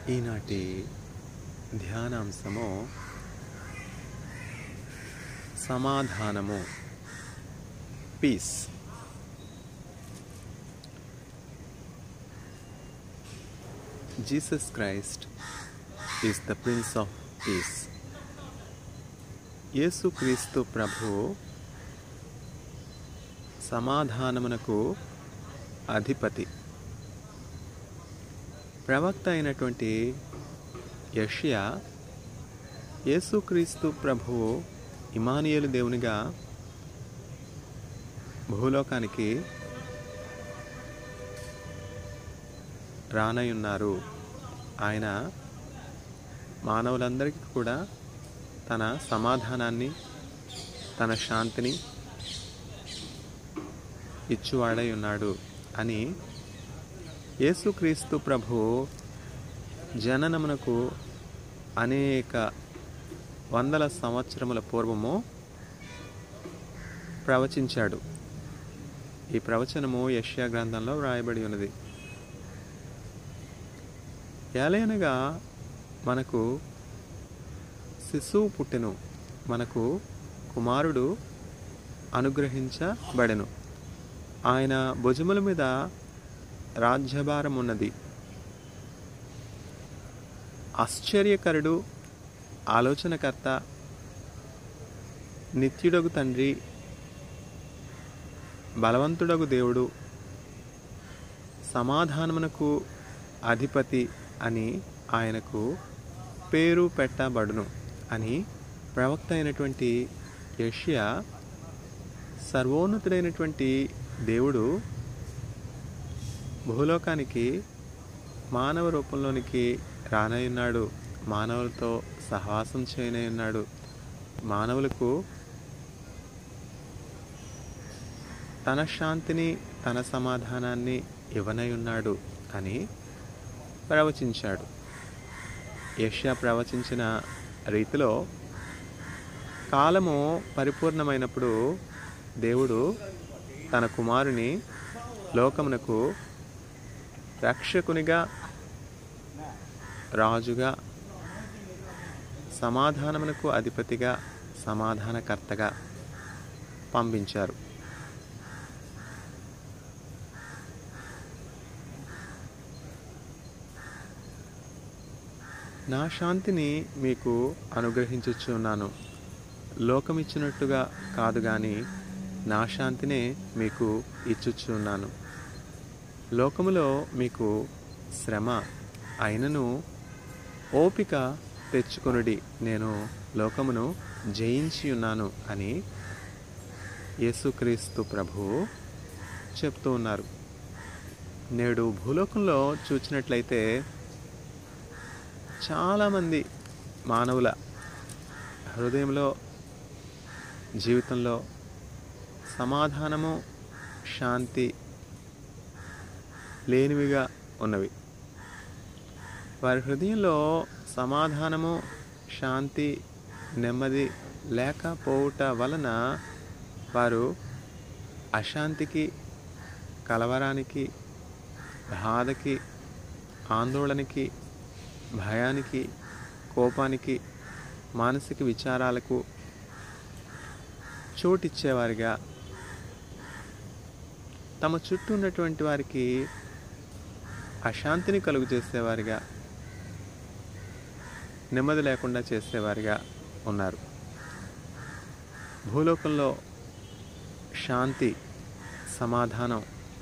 ఈనాటి ధ్యానాంశము సమాధానము peace Jesus Christ is the prince of peace యేసుక్రీస్తు ప్రభువు సమాధానమునకు అధిపతి ప్రవక్త అయినటువంటి యష్యా యేసుక్రీస్తు ప్రభువు ఇమానియేలు దేవునిగా భూలోకానికి రానయున్నారు ఆయన మానవులందరికీ కూడా తన సమాధానాన్ని తన శాంతిని ఇచ్చువాడై ఉన్నాడు అని యేసుక్రీస్తు ప్రభు జననమునకు అనేక వందల సంవత్సరముల పూర్వము ప్రవచించాడు ఈ ప్రవచనము యష్యా గ్రంథంలో వ్రాయబడి ఉన్నది ఏలైనగా మనకు శిశువు పుట్టెను మనకు కుమారుడు అనుగ్రహించబడెను ఆయన భుజముల మీద రాజ్యభారం ఉన్నది ఆశ్చర్యకరుడు ఆలోచనకర్త నిత్యుడగు తండ్రి బలవంతుడగు దేవుడు సమాధానమునకు అధిపతి అని ఆయనకు పేరు పెట్టబడును అని ప్రవక్త అయినటువంటి యష్యా సర్వోన్నతుడైనటువంటి దేవుడు భూలోకానికి మానవ రూపంలోనికి రానయ్యున్నాడు మానవులతో సహవాసం చేయనయ్యున్నాడు మానవులకు తన శాంతిని తన సమాధానాన్ని ఇవ్వనై ఉన్నాడు అని ప్రవచించాడు యష్యా ప్రవచించిన రీతిలో కాలము పరిపూర్ణమైనప్పుడు దేవుడు తన కుమారుని లోకమునకు రక్షకునిగా రాజుగా సమాధానమునకు అధిపతిగా సమాధానకర్తగా పంపించారు నా శాంతిని మీకు అనుగ్రహించుచున్నాను లోకమిచ్చినట్టుగా కాదు కానీ నా శాంతినే మీకు ఇచ్చుచున్నాను లోకములో మీకు శ్రమ అయినను ఓపిక తెచ్చుకొనుడి నేను లోకమును జయించి ఉన్నాను అని యేసుక్రీస్తు ప్రభువు చెప్తూ ఉన్నారు నేడు భూలోకంలో చూచినట్లయితే చాలామంది మానవుల హృదయంలో జీవితంలో సమాధానము శాంతి లేనివిగా ఉన్నవి వారి హృదయంలో సమాధానము శాంతి నెమ్మది లేకపోవుట వలన వారు అశాంతికి కలవరానికి బాధకి ఆందోళనకి భయానికి కోపానికి మానసిక విచారాలకు చోటిచ్చేవారిగా తమ చుట్టూ ఉన్నటువంటి వారికి అశాంతిని కలుగు చేసేవారిగా నెమ్మది లేకుండా చేసేవారిగా ఉన్నారు భూలోకంలో శాంతి సమాధానం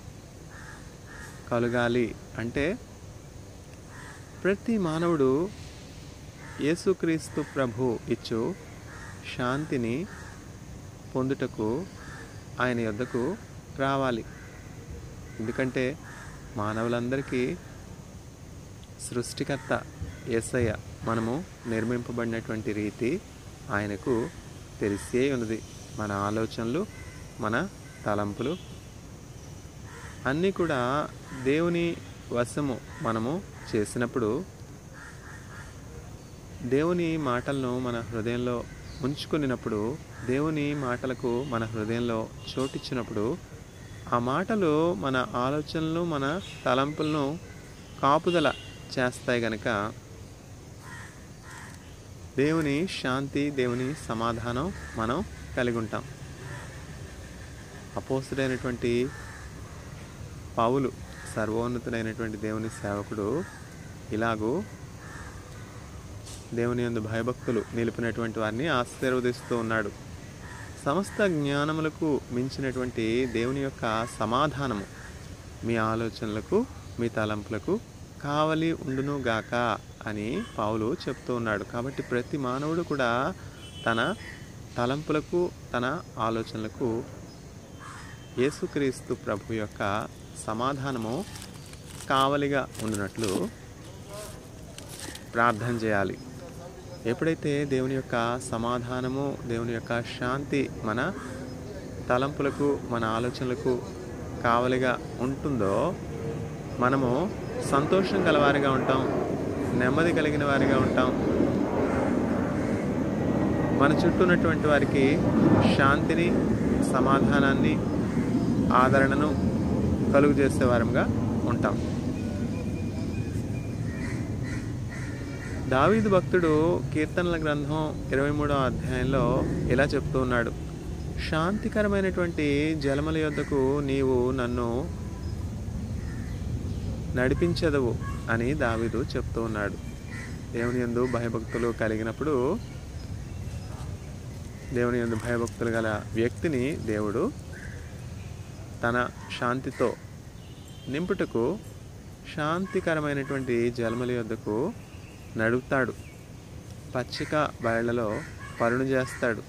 కలగాలి అంటే ప్రతి మానవుడు యేసుక్రీస్తు ప్రభు ఇచ్చు శాంతిని పొందుటకు ఆయన యొద్దకు రావాలి ఎందుకంటే మానవులందరికీ సృష్టికర్త ఏసయ్య మనము నిర్మింపబడినటువంటి రీతి ఆయనకు తెలిసే ఉన్నది మన ఆలోచనలు మన తలంపులు అన్నీ కూడా దేవుని వశము మనము చేసినప్పుడు దేవుని మాటలను మన హృదయంలో ఉంచుకున్నప్పుడు దేవుని మాటలకు మన హృదయంలో చోటిచ్చినప్పుడు ఆ మాటలు మన ఆలోచనలు మన తలంపులను కాపుదల చేస్తాయి గనక దేవుని శాంతి దేవుని సమాధానం మనం కలిగి ఉంటాం అపోస్తుడైనటువంటి పౌలు సర్వోన్నతుడైనటువంటి దేవుని సేవకుడు ఇలాగూ దేవుని యందు భయభక్తులు నిలిపినటువంటి వారిని ఆశీర్వదిస్తూ ఉన్నాడు సమస్త జ్ఞానములకు మించినటువంటి దేవుని యొక్క సమాధానము మీ ఆలోచనలకు మీ తలంపులకు కావలి ఉండును గాక అని పావులు చెప్తూ ఉన్నాడు కాబట్టి ప్రతి మానవుడు కూడా తన తలంపులకు తన ఆలోచనలకు యేసుక్రీస్తు ప్రభు యొక్క సమాధానము కావలిగా ఉండినట్లు ప్రార్థన చేయాలి ఎప్పుడైతే దేవుని యొక్క సమాధానము దేవుని యొక్క శాంతి మన తలంపులకు మన ఆలోచనలకు కావలిగా ఉంటుందో మనము సంతోషం గలవారిగా ఉంటాం నెమ్మది కలిగిన వారిగా ఉంటాం మన చుట్టూ ఉన్నటువంటి వారికి శాంతిని సమాధానాన్ని ఆదరణను కలుగు చేసే వారంగా ఉంటాం దావీదు భక్తుడు కీర్తనల గ్రంథం ఇరవై మూడవ అధ్యాయంలో ఇలా చెప్తూ ఉన్నాడు శాంతికరమైనటువంటి జలముల యొద్దకు నీవు నన్ను నడిపించదవు అని దావీదు చెప్తూ ఉన్నాడు దేవుని యందు భయభక్తులు కలిగినప్పుడు దేవుని యందు భయభక్తులు గల వ్యక్తిని దేవుడు తన శాంతితో నింపుటకు శాంతికరమైనటువంటి జలముల యొద్దకు నడుపుతాడు పచ్చిక బయళ్లలో పరుణ చేస్తాడు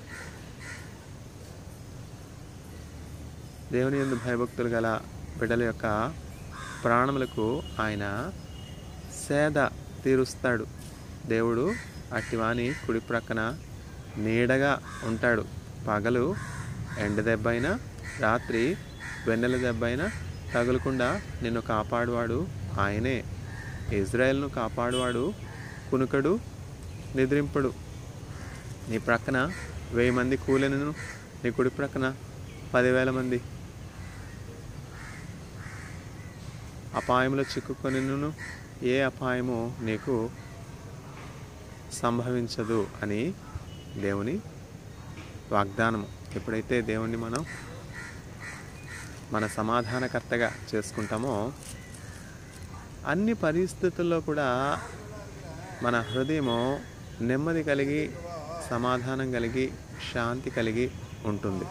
దేవుని యందు భయభక్తులు గల బిడ్డల యొక్క ప్రాణములకు ఆయన సేద తీరుస్తాడు దేవుడు అట్టివాని కుడి ప్రక్కన నీడగా ఉంటాడు పగలు ఎండ దెబ్బైనా రాత్రి వెన్నెల దెబ్బైనా తగులకుండా నిన్ను కాపాడువాడు ఆయనే ఇజ్రాయెల్ను కాపాడువాడు కునుకడు నిద్రింపడు నీ ప్రక్కన వెయ్యి మంది కూలెను నీ కుడి ప్రక్కన పదివేల మంది అపాయంలో చిక్కుకొనిను ఏ అపాయము నీకు సంభవించదు అని దేవుని వాగ్దానము ఎప్పుడైతే దేవుణ్ణి మనం మన సమాధానకర్తగా చేసుకుంటామో అన్ని పరిస్థితుల్లో కూడా మన హృదయము నెమ్మది కలిగి సమాధానం కలిగి శాంతి కలిగి ఉంటుంది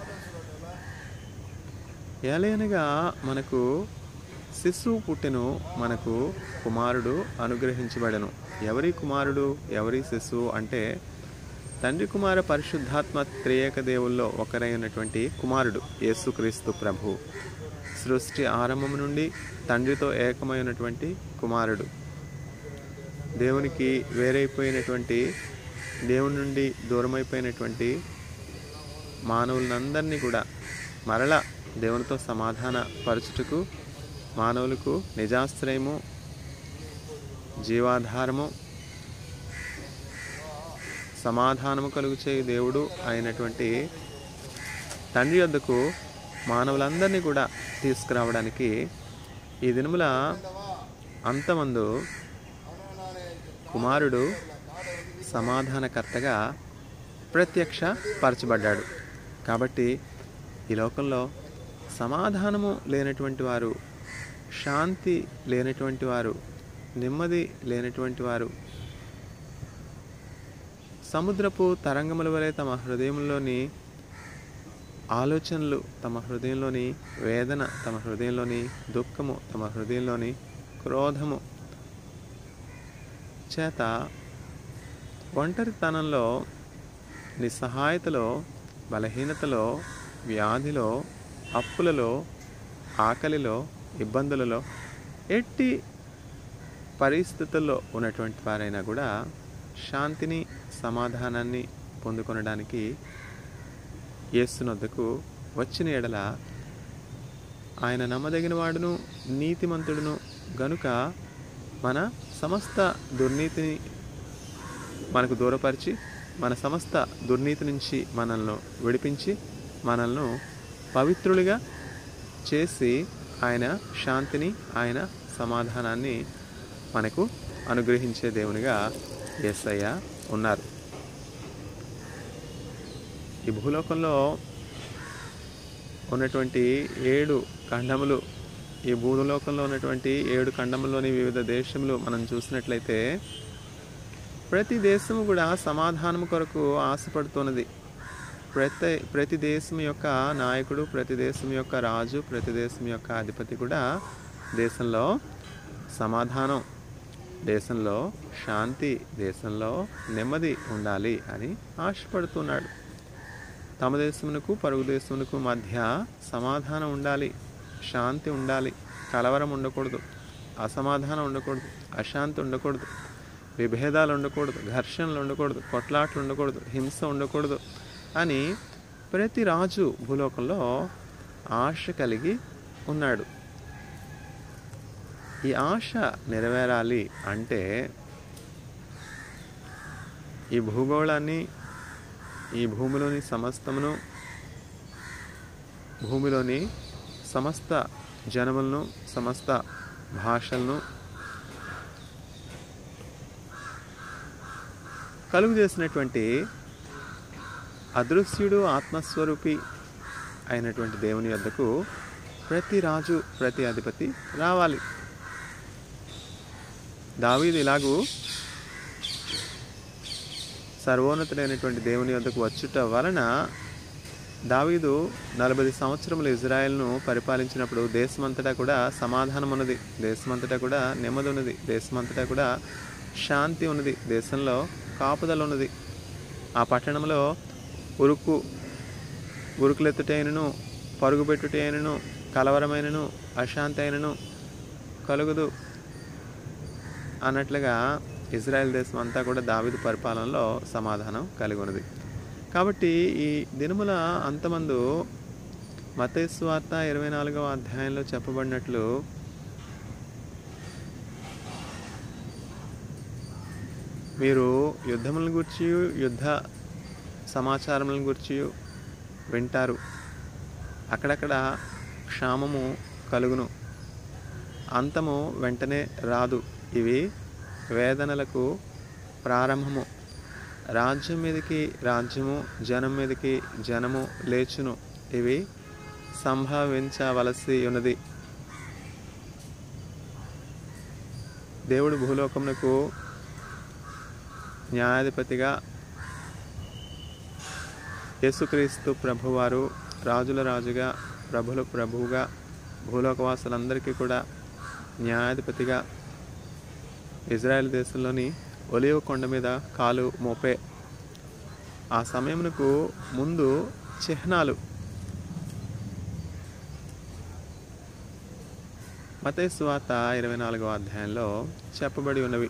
ఏలైనగా మనకు శిశువు పుట్టెను మనకు కుమారుడు అనుగ్రహించబడను ఎవరి కుమారుడు ఎవరి శిశువు అంటే తండ్రి కుమార పరిశుద్ధాత్మ త్రేయక దేవుల్లో ఒకరైనటువంటి కుమారుడు యేసుక్రీస్తు ప్రభు సృష్టి ఆరంభం నుండి తండ్రితో ఏకమైనటువంటి కుమారుడు దేవునికి వేరైపోయినటువంటి దేవుని నుండి దూరమైపోయినటువంటి మానవులందరినీ కూడా మరల దేవునితో సమాధాన పరచుటకు మానవులకు నిజాశ్రయము జీవాధారము సమాధానము కలుగు చేయు దేవుడు అయినటువంటి తండ్రి వద్దకు మానవులందరినీ కూడా తీసుకురావడానికి ఈ దినముల అంతమందు కుమారుడు సమాధానకర్తగా ప్రత్యక్ష పరచబడ్డాడు కాబట్టి ఈ లోకంలో సమాధానము లేనటువంటి వారు శాంతి లేనటువంటి వారు నెమ్మది లేనటువంటి వారు సముద్రపు తరంగముల వలె తమ హృదయంలోని ఆలోచనలు తమ హృదయంలోని వేదన తమ హృదయంలోని దుఃఖము తమ హృదయంలోని క్రోధము చేత ఒంటరితనంలో నిస్సహాయతలో బలహీనతలో వ్యాధిలో అప్పులలో ఆకలిలో ఇబ్బందులలో ఎట్టి పరిస్థితుల్లో ఉన్నటువంటి వారైనా కూడా శాంతిని సమాధానాన్ని పొందుకొనడానికి యేసునొద్దకు వచ్చిన ఎడల ఆయన నమ్మదగిన వాడును నీతిమంతుడును గనుక మన సమస్త దుర్నీతిని మనకు దూరపరిచి మన సమస్త దుర్నీతి నుంచి మనల్ని విడిపించి మనల్ని పవిత్రులుగా చేసి ఆయన శాంతిని ఆయన సమాధానాన్ని మనకు అనుగ్రహించే దేవునిగా యేసయ్య ఉన్నారు ఈ భూలోకంలో ఉన్నటువంటి ఏడు ఖండములు ఈ భూలోకంలో ఉన్నటువంటి ఏడు ఖండములోని వివిధ దేశములు మనం చూసినట్లయితే ప్రతి దేశము కూడా సమాధానం కొరకు ఆశపడుతున్నది ప్రతి ప్రతి దేశం యొక్క నాయకుడు ప్రతి దేశం యొక్క రాజు ప్రతి దేశం యొక్క అధిపతి కూడా దేశంలో సమాధానం దేశంలో శాంతి దేశంలో నెమ్మది ఉండాలి అని ఆశపడుతున్నాడు తమ దేశమునకు పరుగు దేశమునకు మధ్య సమాధానం ఉండాలి శాంతి ఉండాలి కలవరం ఉండకూడదు అసమాధానం ఉండకూడదు అశాంతి ఉండకూడదు విభేదాలు ఉండకూడదు ఘర్షణలు ఉండకూడదు కొట్లాట్లు ఉండకూడదు హింస ఉండకూడదు అని ప్రతి రాజు భూలోకంలో ఆశ కలిగి ఉన్నాడు ఈ ఆశ నెరవేరాలి అంటే ఈ భూగోళాన్ని ఈ భూమిలోని సమస్తమును భూమిలోని సమస్త జనములను సమస్త భాషలను కలుగు చేసినటువంటి అదృశ్యుడు ఆత్మస్వరూపి అయినటువంటి దేవుని వద్దకు ప్రతి రాజు ప్రతి అధిపతి రావాలి దావీదు ఇలాగూ సర్వోన్నతుడైనటువంటి దేవుని వద్దకు వచ్చుట వలన దావీదు నలభై సంవత్సరములు ఇజ్రాయెల్ను పరిపాలించినప్పుడు దేశమంతటా కూడా సమాధానం ఉన్నది దేశమంతటా కూడా నెమ్మది ఉన్నది దేశమంతటా కూడా శాంతి ఉన్నది దేశంలో కాపుదల ఉన్నది ఆ పట్టణంలో ఉరుకు ఉరుకులెత్తుటైనను పరుగుపెట్టుటైనను కలవరమైనను అశాంతి అయినను కలుగుదు అన్నట్లుగా ఇజ్రాయెల్ దేశం అంతా కూడా దావిదు పరిపాలనలో సమాధానం కలిగి ఉన్నది కాబట్టి ఈ దినముల అంతమందు మతేశ్వార్త ఇరవై నాలుగవ అధ్యాయంలో చెప్పబడినట్లు మీరు యుద్ధములను గురించి యుద్ధ సమాచారములను గురించి వింటారు అక్కడక్కడ క్షామము కలుగును అంతము వెంటనే రాదు ఇవి వేదనలకు ప్రారంభము రాజ్యం మీదకి రాజ్యము జనం మీదకి జనము లేచును ఇవి సంభవించవలసి ఉన్నది దేవుడు భూలోకమునకు న్యాయాధిపతిగా యేసుక్రీస్తు ప్రభువారు రాజుల రాజుగా ప్రభుల ప్రభువుగా భూలోకవాసులందరికీ కూడా న్యాయాధిపతిగా ఇజ్రాయెల్ దేశంలోని ఒలివ కొండ మీద కాలు మోపే ఆ సమయమునకు ముందు చిహ్నాలు మతేశ్వాత ఇరవై నాలుగవ అధ్యాయంలో చెప్పబడి ఉన్నవి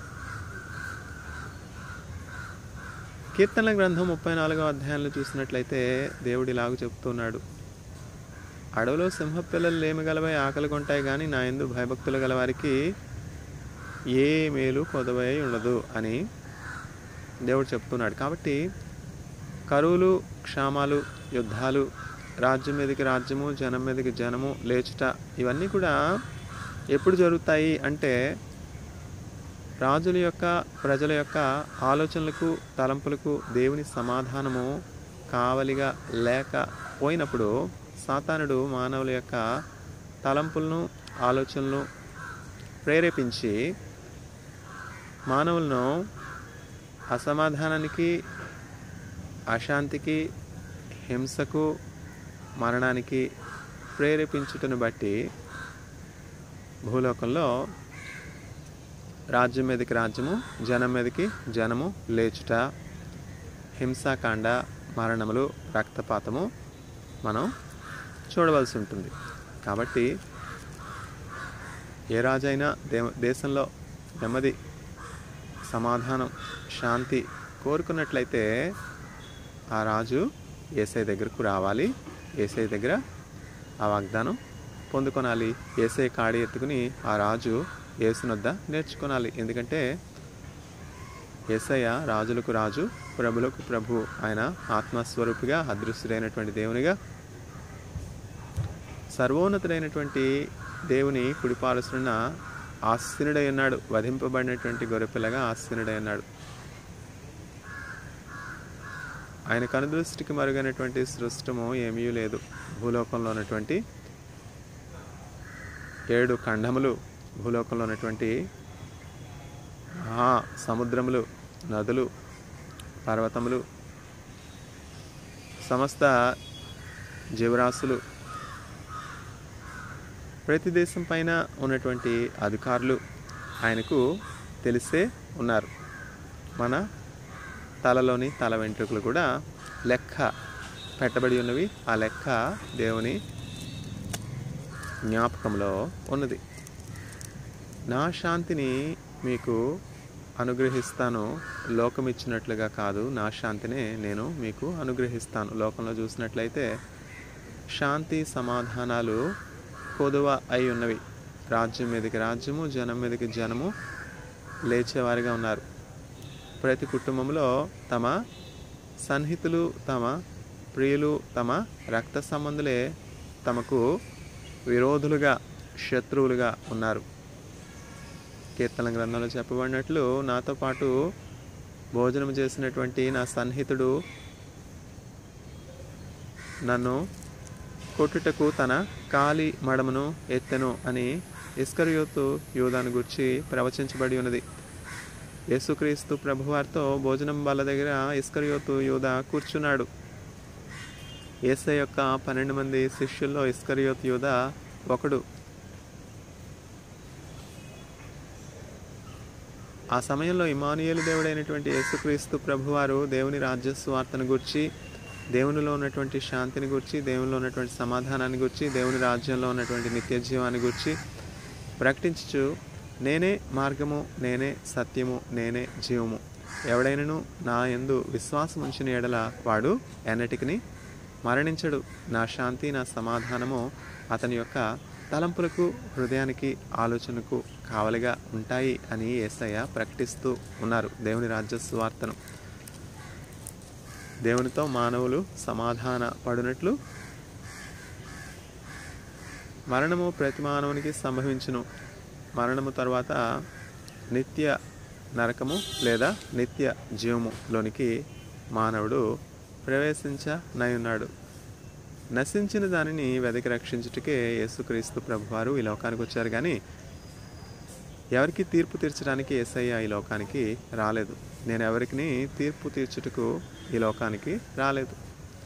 కీర్తనల గ్రంథం ముప్పై నాలుగవ అధ్యాయంలో చూసినట్లయితే దేవుడు ఇలాగ చెప్తున్నాడు అడవిలో సింహ పిల్లలు లేమి గలవై ఆకలి కొంటాయి కానీ నా ఎందు భయభక్తులు గలవారికి ఏ మేలు కొదవై ఉండదు అని దేవుడు చెప్తున్నాడు కాబట్టి కరువులు క్షామాలు యుద్ధాలు రాజ్యం మీదకి రాజ్యము జనం మీదకి జనము లేచుట ఇవన్నీ కూడా ఎప్పుడు జరుగుతాయి అంటే రాజుల యొక్క ప్రజల యొక్క ఆలోచనలకు తలంపులకు దేవుని సమాధానము కావలిగా లేకపోయినప్పుడు సాతానుడు మానవుల యొక్క తలంపులను ఆలోచనలు ప్రేరేపించి మానవులను అసమాధానానికి అశాంతికి హింసకు మరణానికి ప్రేరేపించుటను బట్టి భూలోకంలో రాజ్యం మీదకి రాజ్యము జనం మీదకి జనము లేచుట హింసాకాండ మరణములు రక్తపాతము మనం చూడవలసి ఉంటుంది కాబట్టి ఏ రాజైనా దే దేశంలో నెమ్మది సమాధానం శాంతి కోరుకున్నట్లయితే ఆ రాజు ఏసై దగ్గరకు రావాలి ఏసై దగ్గర ఆ వాగ్దానం పొందుకొనాలి ఏసై కాడి ఎత్తుకుని ఆ రాజు ఏసునొద్ద నేర్చుకోనాలి ఎందుకంటే ఏసయ్య రాజులకు రాజు ప్రభులకు ప్రభు ఆయన ఆత్మస్వరూపిగా అదృశ్యుడైనటువంటి దేవునిగా సర్వోన్నతుడైనటువంటి దేవుని కుడిపాలుస్తున్న ఆసీనుడై ఉన్నాడు వధింపబడినటువంటి గొర్రెపిల్లగా ఆసీనుడై ఉన్నాడు ఆయన కనుదృష్టికి మరుగైనటువంటి సృష్టము ఏమీ లేదు భూలోకంలో ఉన్నటువంటి ఏడు ఖండములు భూలోకంలో ఉన్నటువంటి మహా సముద్రములు నదులు పర్వతములు సమస్త జీవరాశులు ప్రతి దేశం పైన ఉన్నటువంటి అధికారులు ఆయనకు తెలిసే ఉన్నారు మన తలలోని తల వెంట్రుకలు కూడా లెక్క పెట్టబడి ఉన్నవి ఆ లెక్క దేవుని జ్ఞాపకంలో ఉన్నది నా శాంతిని మీకు అనుగ్రహిస్తాను లోకం ఇచ్చినట్లుగా కాదు నా శాంతినే నేను మీకు అనుగ్రహిస్తాను లోకంలో చూసినట్లయితే శాంతి సమాధానాలు కొదువ అయి ఉన్నవి రాజ్యం మీదకి రాజ్యము జనం మీదకి జనము లేచేవారిగా ఉన్నారు ప్రతి కుటుంబంలో తమ సన్నిహితులు తమ ప్రియులు తమ రక్త సంబంధులే తమకు విరోధులుగా శత్రువులుగా ఉన్నారు కీర్తన గ్రంథంలో చెప్పబడినట్లు నాతో పాటు భోజనం చేసినటువంటి నా సన్నిహితుడు నన్ను కొట్టుటకు తన కాలి మడమను ఎత్తెను అని ఇస్కరియోతు యూదాను గురించి ప్రవచించబడి ఉన్నది యేసుక్రీస్తు ప్రభువారితో భోజనం వాళ్ళ దగ్గర ఇస్కరియోతు యూదా కూర్చున్నాడు ఏసై యొక్క పన్నెండు మంది శిష్యుల్లో ఇస్కరియోత్ యూదా ఒకడు ఆ సమయంలో ఇమానుయేలు దేవుడైనటువంటి యేసుక్రీస్తు ప్రభువారు దేవుని రాజ్య స్వార్థను గురించి దేవునిలో ఉన్నటువంటి శాంతిని గురించి దేవునిలో ఉన్నటువంటి సమాధానాన్ని గురించి దేవుని రాజ్యంలో ఉన్నటువంటి నిత్య జీవాన్ని గురించి ప్రకటించు నేనే మార్గము నేనే సత్యము నేనే జీవము ఎవడైనను నా యందు విశ్వాసం ఉంచిన ఎడల వాడు ఎన్నటికి మరణించడు నా శాంతి నా సమాధానము అతని యొక్క తలంపులకు హృదయానికి ఆలోచనకు కావలిగా ఉంటాయి అని ఏసయ్య ప్రకటిస్తూ ఉన్నారు దేవుని రాజ్య సువార్తను దేవునితో మానవులు సమాధాన పడినట్లు మరణము ప్రతి మానవునికి సంభవించును మరణము తర్వాత నిత్య నరకము లేదా నిత్య జీవములోనికి మానవుడు ప్రవేశించనయున్నాడు నశించిన దానిని వెదకి రక్షించుటకే యేసుక్రీస్తు ప్రభువారు ఈ లోకానికి వచ్చారు కానీ ఎవరికి తీర్పు తీర్చడానికి ఏసయ్య ఈ లోకానికి రాలేదు నేను ఎవరికి తీర్పు తీర్చుటకు ఈ లోకానికి రాలేదు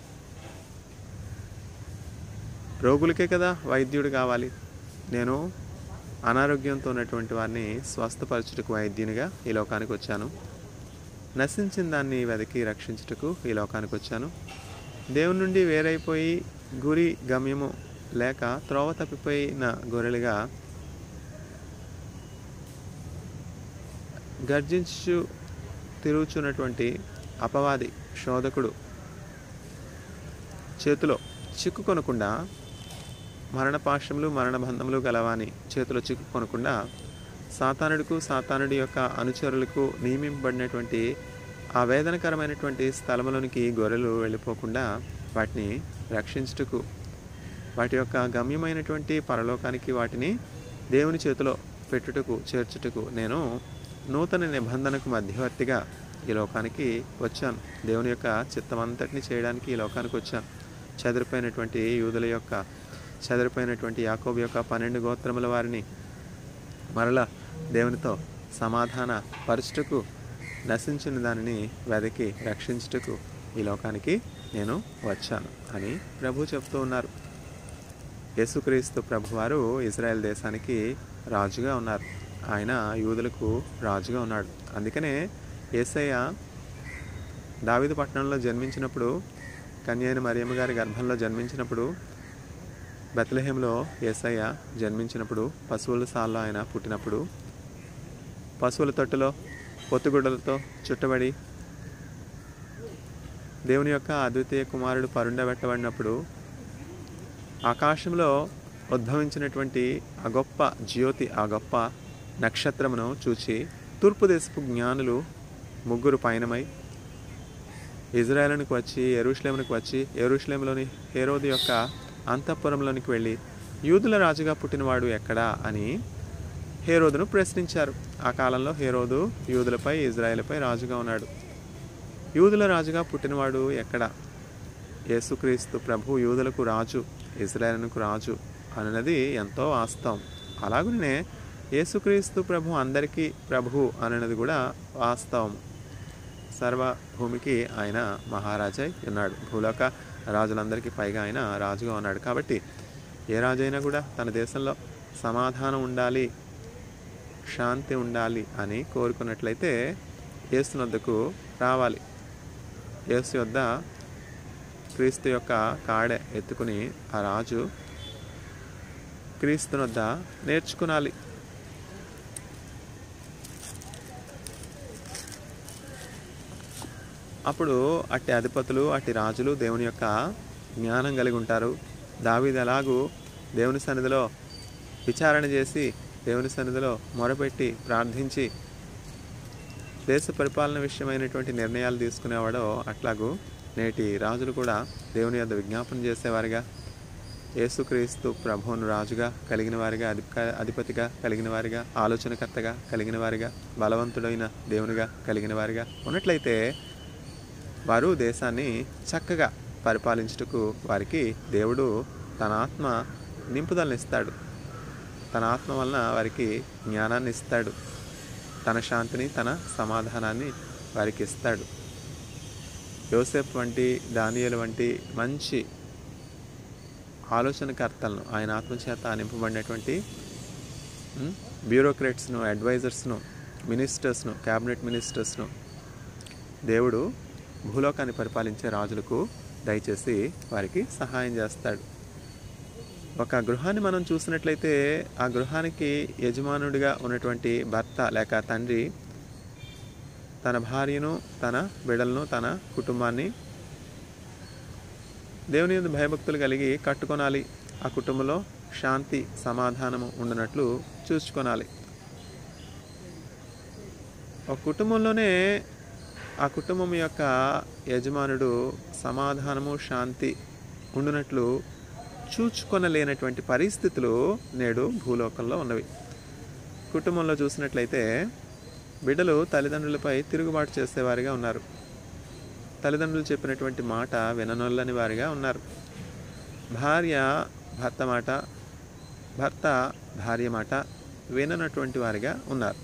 రోగులకే కదా వైద్యుడు కావాలి నేను అనారోగ్యంతో ఉన్నటువంటి వారిని స్వస్థపరచుటకు వైద్యునిగా ఈ లోకానికి వచ్చాను నశించిన దాన్ని వెదకి రక్షించుటకు ఈ లోకానికి వచ్చాను దేవుని నుండి వేరైపోయి గురి గమ్యము లేక త్రోవ తప్పిపోయిన గొర్రెలుగా గర్జించు తిరుగుచున్నటువంటి అపవాది శోధకుడు చేతిలో చిక్కుకొనకుండా మరణపాశములు మరణబంధములు గలవాని చేతిలో చిక్కుకొనకుండా సాతానుడికు సాతానుడి యొక్క అనుచరులకు నియమింపబడినటువంటి ఆ వేదనకరమైనటువంటి స్థలములోనికి గొర్రెలు వెళ్ళిపోకుండా వాటిని రక్షించుటకు వాటి యొక్క గమ్యమైనటువంటి పరలోకానికి వాటిని దేవుని చేతిలో పెట్టుటకు చేర్చుటకు నేను నూతన నిబంధనకు మధ్యవర్తిగా ఈ లోకానికి వచ్చాను దేవుని యొక్క చిత్తమంతటిని చేయడానికి ఈ లోకానికి వచ్చాను చెదిరిపోయినటువంటి యూదుల యొక్క చెదిరిపోయినటువంటి యాకోబు యొక్క పన్నెండు గోత్రముల వారిని మరలా దేవునితో సమాధాన పరచుటకు నశించిన దానిని వెదకి రక్షించుటకు ఈ లోకానికి నేను వచ్చాను అని ప్రభు చెప్తూ ఉన్నారు యేసుక్రీస్తు ప్రభువారు ఇజ్రాయెల్ దేశానికి రాజుగా ఉన్నారు ఆయన యూదులకు రాజుగా ఉన్నాడు అందుకనే ఏసయ్య దావిదు పట్టణంలో జన్మించినప్పుడు కన్యైన మరియమ్మ గారి గర్భంలో జన్మించినప్పుడు బెత్లహేంలో ఏసయ్య జన్మించినప్పుడు పశువుల సాల్లో ఆయన పుట్టినప్పుడు పశువుల తొట్టులో పొత్తుగుడ్డలతో చుట్టబడి దేవుని యొక్క అద్వితీయ కుమారుడు పరుండబెట్టబడినప్పుడు ఆకాశంలో ఉద్భవించినటువంటి ఆ గొప్ప జ్యోతి ఆ గొప్ప నక్షత్రమును చూచి తూర్పు దేశపు జ్ఞానులు ముగ్గురు పయనమై ఇజ్రాయెల్కి వచ్చి ఎరుషలేమునికి వచ్చి ఎరుషలేంలోని హేరోది యొక్క అంతఃపురంలోనికి వెళ్ళి యూదుల రాజుగా పుట్టినవాడు ఎక్కడా అని హేరోదును ప్రశ్నించారు ఆ కాలంలో హేరోదు యూదులపై ఇజ్రాయేల్పై రాజుగా ఉన్నాడు యూదుల రాజుగా పుట్టినవాడు ఎక్కడ యేసుక్రీస్తు ప్రభు యూదులకు రాజు ఇజ్రాయేలుకు రాజు అన్నది ఎంతో వాస్తవం అలాగనే యేసుక్రీస్తు ప్రభు అందరికీ ప్రభు అన్నది కూడా వాస్తవం సర్వ భూమికి ఆయన మహారాజై ఉన్నాడు భూలోక రాజులందరికీ పైగా ఆయన రాజుగా ఉన్నాడు కాబట్టి ఏ రాజైనా కూడా తన దేశంలో సమాధానం ఉండాలి శాంతి ఉండాలి అని కోరుకున్నట్లయితే యేసు వద్దకు రావాలి యేసు వద్ద క్రీస్తు యొక్క కాడె ఎత్తుకుని ఆ రాజు క్రీస్తు వద్ద నేర్చుకునాలి అప్పుడు అట్టి అధిపతులు అట్టి రాజులు దేవుని యొక్క జ్ఞానం కలిగి ఉంటారు దావీదు ఎలాగూ దేవుని సన్నిధిలో విచారణ చేసి దేవుని సన్నిధిలో మొరపెట్టి ప్రార్థించి దేశ పరిపాలన విషయమైనటువంటి నిర్ణయాలు తీసుకునేవాడో అట్లాగూ నేటి రాజులు కూడా దేవుని యొద్ద విజ్ఞాపన చేసేవారిగా యేసుక్రీస్తు ప్రభువును రాజుగా కలిగిన వారిగా అధిక అధిపతిగా కలిగిన వారిగా ఆలోచనకర్తగా కలిగిన వారిగా బలవంతుడైన దేవునిగా కలిగిన వారిగా ఉన్నట్లయితే వారు దేశాన్ని చక్కగా పరిపాలించుటకు వారికి దేవుడు తన ఆత్మ నింపుదలను ఇస్తాడు తన ఆత్మ వలన వారికి జ్ఞానాన్ని ఇస్తాడు తన శాంతిని తన సమాధానాన్ని వారికి ఇస్తాడు యోసెఫ్ వంటి దానియలు వంటి మంచి ఆలోచనకర్తలను ఆయన ఆత్మచేత నింపబడినటువంటి ఉమ్, బ్యూరోక్రాట్స్ను అడ్వైజర్స్ను మినిస్టర్స్ను క్యాబినెట్ మినిస్టర్స్ను దేవుడు భూలోకాన్ని పరిపాలించే రాజులకు దయచేసి వారికి సహాయం చేస్తాడు ఒక గృహాన్ని మనం చూసినట్లయితే ఆ గృహానికి యజమానుడిగా ఉన్నటువంటి భర్త లేక తండ్రి తన భార్యను తన బిడలను తన కుటుంబాన్ని దేవుని యందు భయభక్తులు కలిగి కట్టుకొనాలి ఆ కుటుంబంలో శాంతి సమాధానము ఉండనట్లు చూసుకొనాలి ఒక కుటుంబంలోనే ఆ కుటుంబం యొక్క యజమానుడు సమాధానము శాంతి ఉండునట్లు చూచుకొనలేనటువంటి పరిస్థితులు నేడు భూలోకంలో ఉన్నవి కుటుంబంలో చూసినట్లయితే బిడ్డలు తల్లిదండ్రులపై తిరుగుబాటు చేసేవారిగా ఉన్నారు తల్లిదండ్రులు చెప్పినటువంటి మాట విననొల్లని వారిగా ఉన్నారు భార్య భర్త మాట భర్త భార్య మాట విననటువంటి వారిగా ఉన్నారు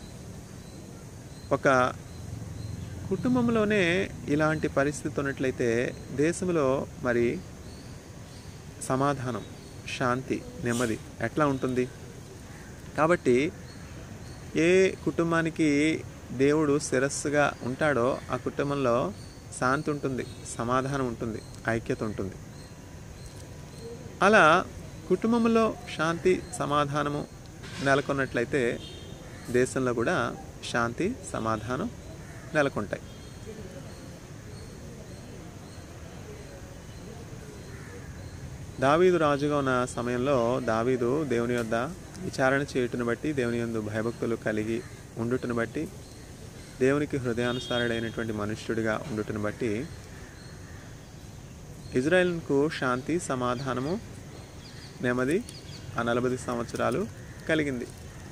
ఒక కుటుంబంలోనే ఇలాంటి పరిస్థితి ఉన్నట్లయితే దేశంలో మరి సమాధానం శాంతి నెమ్మది ఎట్లా ఉంటుంది కాబట్టి ఏ కుటుంబానికి దేవుడు శిరస్సుగా ఉంటాడో ఆ కుటుంబంలో శాంతి ఉంటుంది సమాధానం ఉంటుంది ఐక్యత ఉంటుంది అలా కుటుంబంలో శాంతి సమాధానము నెలకొన్నట్లయితే దేశంలో కూడా శాంతి సమాధానం నెలకొంటాయి దావీదు రాజుగా ఉన్న సమయంలో దావీదు దేవుని యొద్ద విచారణ చేయుటను బట్టి దేవుని యందు భయభక్తులు కలిగి ఉండుటను బట్టి దేవునికి హృదయానుసారుడైనటువంటి మనుష్యుడిగా ఉండుటను బట్టి ఇజ్రాయెల్కు శాంతి సమాధానము నెమ్మది ఆ నలభై సంవత్సరాలు కలిగింది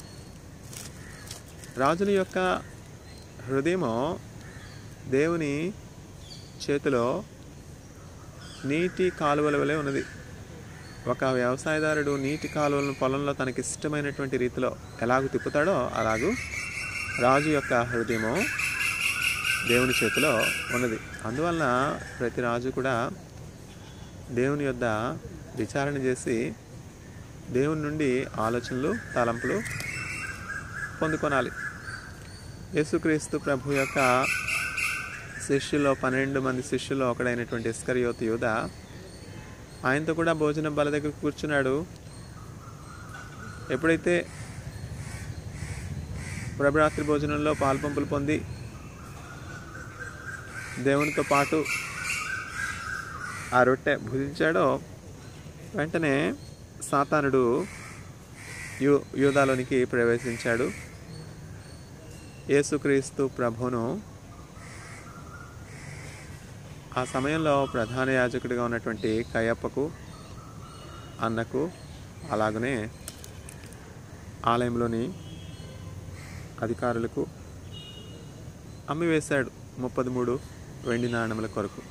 రాజుల యొక్క హృదయము దేవుని చేతిలో నీటి కాలువల వలె ఉన్నది ఒక వ్యవసాయదారుడు నీటి కాలువలను పొలంలో తనకి ఇష్టమైనటువంటి రీతిలో ఎలాగూ తిప్పుతాడో అలాగూ రాజు యొక్క హృదయము దేవుని చేతిలో ఉన్నది అందువలన ప్రతి రాజు కూడా దేవుని యొద్ద విచారణ చేసి దేవుని నుండి ఆలోచనలు తలంపులు పొందుకొనాలి యేసుక్రీస్తు ప్రభు యొక్క శిష్యుల్లో పన్నెండు మంది శిష్యుల్లో ఒకడైనటువంటి ఇస్కరియోతు యూద ఆయనతో కూడా భోజనం బల దగ్గర కూర్చున్నాడు ఎప్పుడైతే ప్రభరాత్రి భోజనంలో పాల్పంపులు పొంది దేవునితో పాటు ఆ రొట్టె భుజించాడో వెంటనే సాతానుడు యూ యూదాలోనికి ప్రవేశించాడు యేసుక్రీస్తు ప్రభును ఆ సమయంలో ప్రధాన యాజకుడిగా ఉన్నటువంటి కయ్యప్పకు అన్నకు అలాగనే ఆలయంలోని అధికారులకు అమ్మివేశాడు ముప్పది మూడు వెండి నాణెముల కొరకు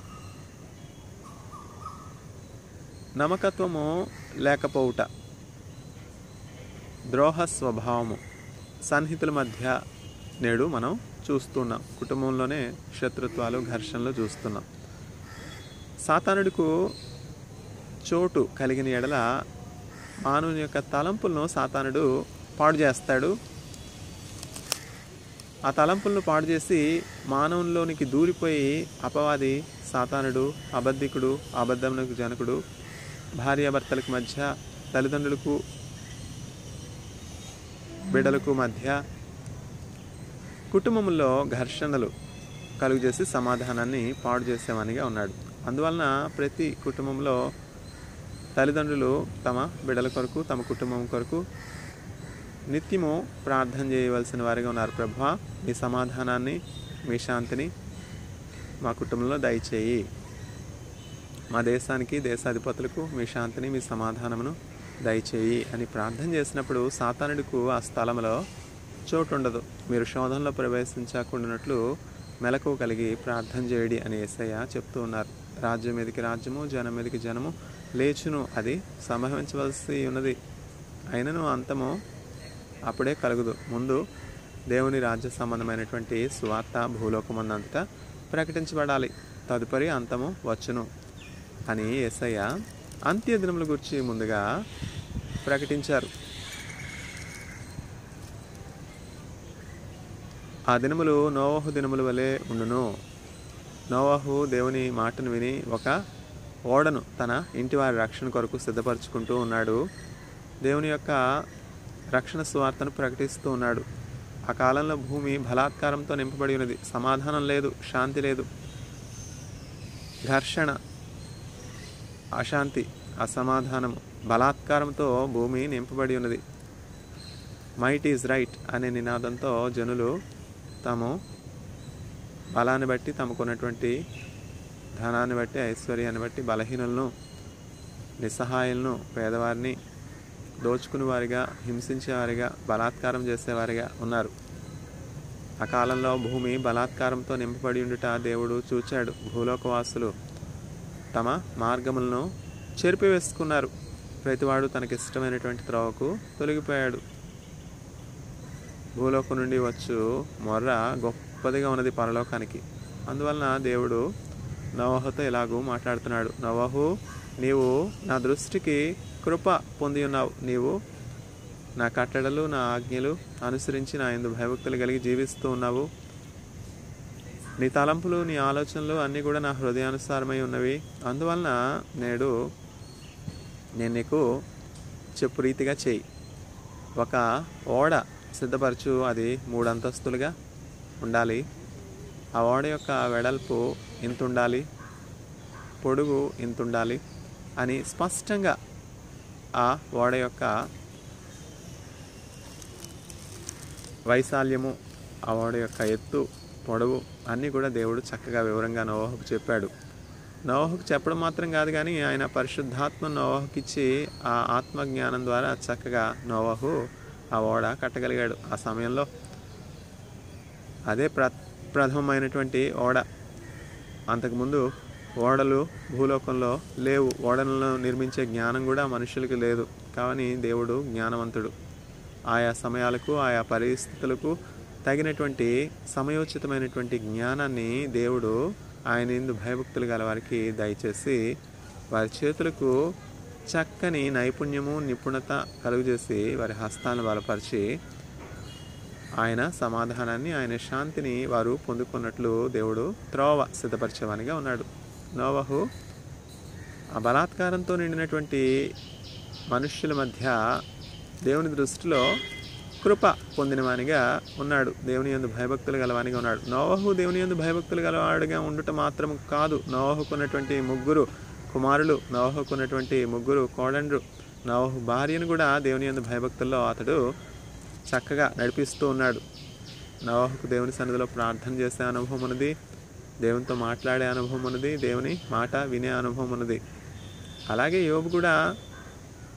నమ్మకత్వము లేకపోవుట ద్రోహ స్వభావము సన్నిహితుల మధ్య నేడు మనం చూస్తున్నాం కుటుంబంలోనే శత్రుత్వాలు ఘర్షణలు చూస్తున్నాం సాతానుడికు చోటు కలిగిన ఎడల మానవుని యొక్క తలంపులను సాతానుడు పాడు చేస్తాడు ఆ తలంపులను పాడు చేసి మానవుల్లోనికి దూరిపోయి అపవాది సాతానుడు అబద్ధికుడు అబద్ధమునకు జనకుడు భార్యాభర్తలకు మధ్య తల్లిదండ్రులకు బిడ్డలకు మధ్య కుటుంబంలో ఘర్షణలు కలుగజేసి సమాధానాన్ని పాడు చేసేవానిగా ఉన్నాడు అందువలన ప్రతి కుటుంబంలో తల్లిదండ్రులు తమ బిడ్డల కొరకు తమ కుటుంబం కొరకు నిత్యము ప్రార్థన చేయవలసిన వారిగా ఉన్నారు ప్రభు మీ సమాధానాన్ని మీ శాంతిని మా కుటుంబంలో దయచేయి మా దేశానికి దేశాధిపతులకు మీ శాంతిని మీ సమాధానమును దయచేయి అని ప్రార్థన చేసినప్పుడు సాతానుడికు ఆ స్థలంలో చోటు ఉండదు మీరు శోధనలో ప్రవేశించకుండానట్లు మెలకు కలిగి ప్రార్థన చేయడి అని ఏసయ్య చెప్తూ ఉన్నారు రాజ్యం మీదకి రాజ్యము జనం మీదకి జనము లేచును అది సంభవించవలసి ఉన్నది అయినను అంతము అప్పుడే కలుగుదు ముందు దేవుని రాజ్య సంబంధమైనటువంటి సువార్త భూలోకమందంతటా ప్రకటించబడాలి తదుపరి అంతము వచ్చును అని యేసయ్య అంత్య దినముల గురించి ముందుగా ప్రకటించారు ఆ దినములు నోవహు దినముల వలె ఉండును నోవహు దేవుని మాటను విని ఒక ఓడను తన ఇంటి వారి రక్షణ కొరకు సిద్ధపరచుకుంటూ ఉన్నాడు దేవుని యొక్క రక్షణ సువార్తను ప్రకటిస్తూ ఉన్నాడు ఆ కాలంలో భూమి బలాత్కారంతో నింపబడి ఉన్నది సమాధానం లేదు శాంతి లేదు ఘర్షణ అశాంతి అసమాధానము బలాత్కారంతో భూమి నింపబడి ఉన్నది మైట్ ఈజ్ రైట్ అనే నినాదంతో జనులు తాము బలాన్ని బట్టి తమకున్నటువంటి ధనాన్ని బట్టి ఐశ్వర్యాన్ని బట్టి బలహీనులను నిస్సహాయులను పేదవారిని దోచుకుని వారిగా హింసించేవారిగా బలాత్కారం చేసేవారిగా ఉన్నారు ఆ కాలంలో భూమి బలాత్కారంతో నింపబడి ఉండుట దేవుడు చూచాడు భూలోకవాసులు తమ మార్గములను చెరిపివేసుకున్నారు ప్రతివాడు తనకి ఇష్టమైనటువంటి త్రోవకు తొలగిపోయాడు భూలోకం నుండి వచ్చు మొర్ర గొప్పదిగా ఉన్నది పరలోకానికి అందువలన దేవుడు నవహుతో ఇలాగూ మాట్లాడుతున్నాడు నవహు నీవు నా దృష్టికి కృప పొంది ఉన్నావు నీవు నా కట్టడలు నా ఆజ్ఞలు అనుసరించి నా ఎందు భయభక్తులు కలిగి జీవిస్తూ ఉన్నావు నీ తలంపులు నీ ఆలోచనలు అన్నీ కూడా నా హృదయానుసారమై ఉన్నవి అందువలన నేడు నేను నీకు చెప్పు రీతిగా చేయి ఒక ఓడ సిద్ధపరచు అది మూడు అంతస్తులుగా ఉండాలి ఆ ఓడ యొక్క వెడల్పు ఇంత ఉండాలి పొడుగు ఇంత ఉండాలి అని స్పష్టంగా ఆ ఓడ యొక్క వైశాల్యము ఆ ఓడ యొక్క ఎత్తు పొడవు అన్నీ కూడా దేవుడు చక్కగా వివరంగా నోవహకు చెప్పాడు నోవహకు చెప్పడం మాత్రం కాదు కానీ ఆయన పరిశుద్ధాత్మ నోవహకు ఇచ్చి ఆ ఆత్మజ్ఞానం ద్వారా చక్కగా నోవహు ఆ ఓడ కట్టగలిగాడు ఆ సమయంలో అదే ప్ర ప్రథమమైనటువంటి ఓడ అంతకుముందు ఓడలు భూలోకంలో లేవు ఓడలను నిర్మించే జ్ఞానం కూడా మనుషులకు లేదు కావని దేవుడు జ్ఞానవంతుడు ఆయా సమయాలకు ఆయా పరిస్థితులకు తగినటువంటి సమయోచితమైనటువంటి జ్ఞానాన్ని దేవుడు ఆయన ఎందు భయభక్తులు గల వారికి దయచేసి వారి చేతులకు చక్కని నైపుణ్యము నిపుణత కలుగజేసి వారి హస్తాలను బలపరిచి ఆయన సమాధానాన్ని ఆయన శాంతిని వారు పొందుకున్నట్లు దేవుడు త్రోవ సిద్ధపరిచేవానిగా ఉన్నాడు నోవహు ఆ బలాత్కారంతో నిండినటువంటి మనుష్యుల మధ్య దేవుని దృష్టిలో కృప పొందినవానిగా ఉన్నాడు దేవుని యందు భయభక్తులు గలవానిగా ఉన్నాడు నోవహు దేవుని యందు భయభక్తులు గలవాడిగా ఉండుట మాత్రం కాదు నోవహుకున్నటువంటి ముగ్గురు కుమారులు నోవహుకున్నటువంటి ముగ్గురు కోడండ్రు నోవహు భార్యను కూడా దేవుని యందు భయభక్తుల్లో అతడు చక్కగా నడిపిస్తూ ఉన్నాడు నోవహుకు దేవుని సన్నిధిలో ప్రార్థన చేసే అనుభవం ఉన్నది దేవునితో మాట్లాడే అనుభవం ఉన్నది దేవుని మాట వినే అనుభవం ఉన్నది అలాగే యోబు కూడా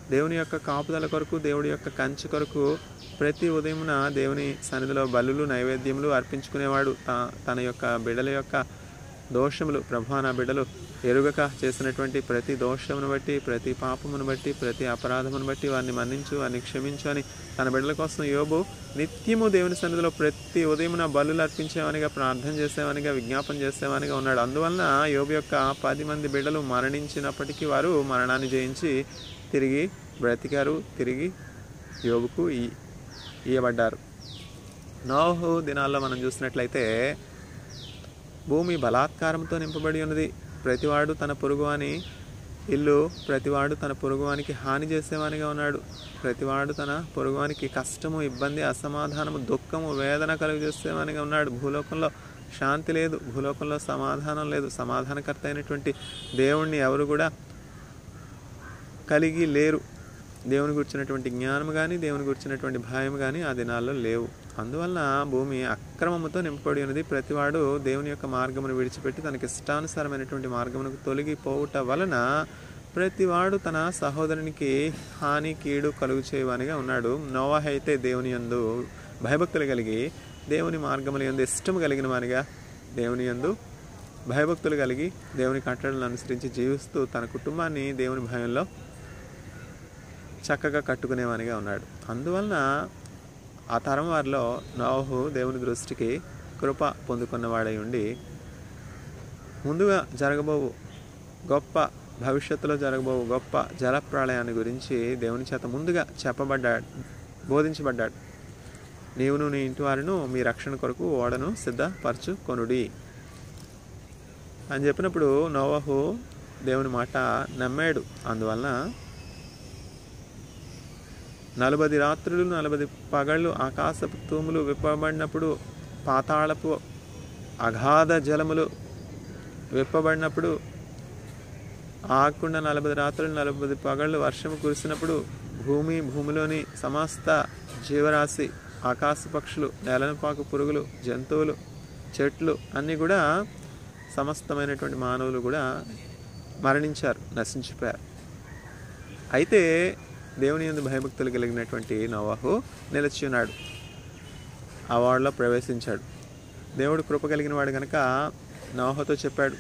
దేవుని యొక్క కాపుదల కొరకు దేవుడి యొక్క కంచె కొరకు ప్రతి ఉదయమున దేవుని సన్నిధిలో బలులు నైవేద్యములు అర్పించుకునేవాడు తా- తన యొక్క బిడ్డల యొక్క దోషములు ప్రభా నా బిడ్డలు ఎరుగక చేసినటువంటి ప్రతి దోషమును బట్టి ప్రతి పాపమును బట్టి ప్రతి అపరాధమును బట్టి వారిని మన్నించు వారిని క్షమించు అని తన బిడ్డల కోసం యోబు నిత్యము దేవుని సన్నిధిలో ప్రతి ఉదయమున బలులు అర్పించేవానిగా ప్రార్థన చేసేవానిగా విజ్ఞాపన చేసేవానిగా ఉన్నాడు అందువలన యోబు యొక్క పది మంది బిడ్డలు మరణించినప్పటికీ వారు మరణాన్ని జయించి తిరిగి బ్రతికారు తిరిగి యోబుకు ఈ ఇయ్యబడ్డారు నోహు దినాల్లో మనం చూసినట్లయితే భూమి బలాత్కారంతో నింపబడి ఉన్నది ప్రతివాడు తన పొరుగువాని ఇల్లు ప్రతివాడు తన పొరుగువానికి హాని చేసేవానిగా ఉన్నాడు ప్రతివాడు తన పొరుగువానికి కష్టము ఇబ్బంది అసమాధానము దుఃఖము వేదన కలుగజేసేవానిగా ఉన్నాడు భూలోకంలో శాంతి లేదు భూలోకంలో సమాధానం లేదు సమాధానకర్త అయినటువంటి దేవుణ్ణి ఎవరు కూడా కలిగి లేరు దేవుని గురించినటువంటి జ్ఞానం కానీ దేవుని గురించినటువంటి భయం కానీ ఆ దినాల్లో లేవు అందువలన భూమి అక్రమముతో నింపబడి ఉన్నది ప్రతివాడు దేవుని యొక్క మార్గమును విడిచిపెట్టి తనకి ఇష్టానుసారమైనటువంటి మార్గమునకు తొలగిపోవుట వలన ప్రతివాడు తన సహోదరునికి హాని కీడు కలుగు చేయవానిగా ఉన్నాడు నోవాహ అయితే దేవుని యందు భయభక్తులు కలిగి దేవుని మార్గముల యందు ఇష్టం కలిగిన వానిగా దేవుని యందు భయభక్తులు కలిగి దేవుని కట్టడలను అనుసరించి జీవిస్తూ తన కుటుంబాన్ని దేవుని భయంలో చక్కగా కట్టుకునేవానిగా ఉన్నాడు అందువలన ఆ తరం వారిలో నోహు దేవుని దృష్టికి కృప పొందుకున్నవాడై ఉండి ముందుగా జరగబోవు గొప్ప భవిష్యత్తులో జరగబోవు గొప్ప జలప్రళయాన్ని గురించి దేవుని చేత ముందుగా చెప్పబడ్డాడు బోధించబడ్డాడు నీవును నీ ఇంటి వారును మీ రక్షణ కొరకు ఓడను సిద్ధపరచుకొనుడి అని చెప్పినప్పుడు నోవహు దేవుని మాట నమ్మాడు అందువలన నలభై రాత్రులు నలభై పగళ్ళు ఆకాశపు తూములు విప్పబడినప్పుడు పాతాళపు అగాధ జలములు విప్పబడినప్పుడు ఆగకుండా నలభై రాత్రులు నలభై పగళ్ళు వర్షం కురిసినప్పుడు భూమి భూమిలోని సమస్త జీవరాశి ఆకాశ పక్షులు నేలనపాకు పురుగులు జంతువులు చెట్లు అన్నీ కూడా సమస్తమైనటువంటి మానవులు కూడా మరణించారు నశించిపోయారు అయితే దేవుని యందు భయభక్తులు కలిగినటువంటి నోవాహు నిలిచి ఉన్నాడు ఆ వాడిలో ప్రవేశించాడు దేవుడు కృప కలిగిన వాడు కనుక నోహతో చెప్పాడు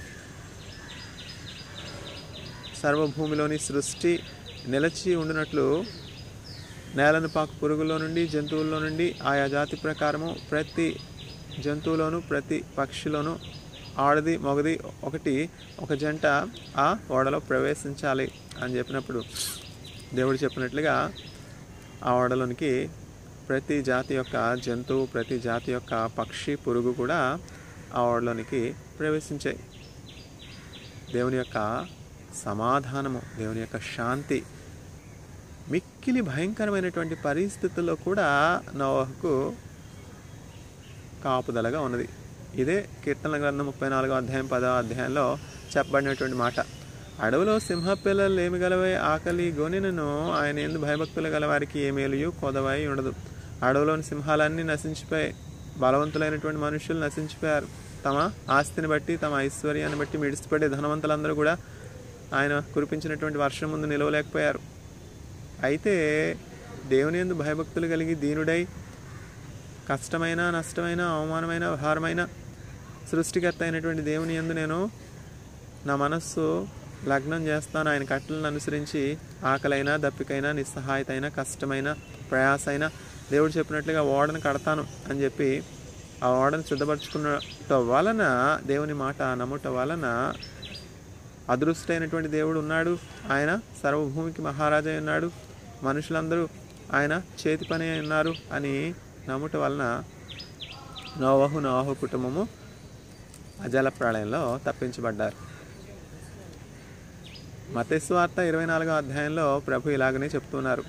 సర్వభూమిలోని సృష్టి నిలిచి ఉండినట్లు నేలను పాకు పురుగుల్లో నుండి జంతువుల్లో నుండి ఆయా జాతి ప్రకారము ప్రతి జంతువులోను ప్రతి పక్షిలోను ఆడది మగది ఒకటి ఒక జంట ఆ ఓడలో ప్రవేశించాలి అని చెప్పినప్పుడు దేవుడు చెప్పినట్లుగా ఆ ఓడలోనికి ప్రతి జాతి యొక్క జంతువు ప్రతి జాతి యొక్క పక్షి పురుగు కూడా ఆ ఓడలోనికి ప్రవేశించాయి దేవుని యొక్క సమాధానము దేవుని యొక్క శాంతి మిక్కిలి భయంకరమైనటువంటి పరిస్థితుల్లో కూడా నోవహకు కాపుదలగా ఉన్నది ఇదే కీర్తన గ్రంథం ముప్పై నాలుగో అధ్యాయం పదో అధ్యాయంలో చెప్పబడినటువంటి మాట అడవిలో సింహ పిల్లలు ఏమి గలవై ఆకలి గోనెనను ఆయన ఎందు భయభక్తులు గలవారికి ఏ మేలుయు కొదవై ఉండదు అడవిలోని సింహాలన్నీ నశించిపోయాయి బలవంతులైనటువంటి మనుషులు నశించిపోయారు తమ ఆస్తిని బట్టి తమ ఐశ్వర్యాన్ని బట్టి మిడిసిపడే ధనవంతులందరూ కూడా ఆయన కురిపించినటువంటి వర్షం ముందు నిలవలేకపోయారు అయితే దేవుని ఎందు భయభక్తులు కలిగి దీనుడై కష్టమైన నష్టమైన అవమానమైన భారమైన సృష్టికర్త అయినటువంటి దేవుని ఎందు నేను నా మనస్సు లగ్నం చేస్తాను ఆయన కట్టలను అనుసరించి ఆకలైనా దప్పికైనా నిస్సహాయతైన కష్టమైన ప్రయాసైన దేవుడు చెప్పినట్లుగా ఓడను కడతాను అని చెప్పి ఆ ఓడను సిద్ధపరచుకున్నట వలన దేవుని మాట నమ్ముట వలన అదృష్టైనటువంటి దేవుడు ఉన్నాడు ఆయన సర్వభూమికి మహారాజై ఉన్నాడు మనుషులందరూ ఆయన చేతి పని అయి ఉన్నారు అని నమ్ముట వలన నోవహు నోవహు కుటుంబము ఆ జల ప్రళయంలో తప్పించబడ్డారు మతేశ్వార్త ఇరవై నాలుగో అధ్యాయంలో ప్రభు ఇలాగనే చెప్తున్నారు